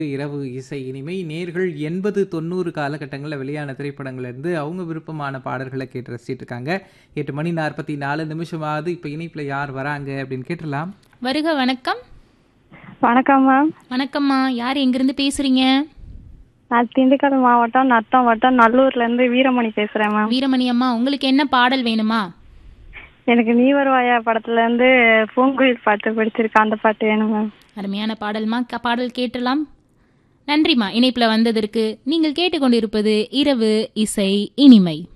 இரவு இசை இனிமை நேர்கள் எண்பது தொண்ணூறு காலகட்டங்களில் வெளியான திரைப்படங்கள்லேருந்து அவங்க விருப்பமான பாடல்களை கேட்டு ரசிச்சிட்டு இருக்காங்க எட்டு மணி நாற்பத்தி நாலு நிமிஷமாவது இப்போ இணைப்பில் யார் வராங்க அப்படின்னு கேட்டுடலாம் வருக வணக்கம் வணக்கம் மேம் வணக்கம்மா யார் எங்கிருந்து பேசுறீங்க நான் திண்டுக்கல் மாவட்டம் நத்தம் வட்டம் நல்லூர்ல இருந்து வீரமணி பேசுறேன் மேம் வீரமணி அம்மா உங்களுக்கு என்ன பாடல் வேணுமா எனக்கு நீ வருவாயா படத்துல இருந்து பூங்குயில் பாட்டு பிடிச்சிருக்கு அந்த பாட்டு வேணும் மேம் அருமையான பாடல்மா க- பாடல் கேட்டலாம் நன்றிம்மா இணைப்புல வந்ததற்கு நீங்கள் கேட்டுக்கொண்டிருப்பது இரவு இசை இனிமை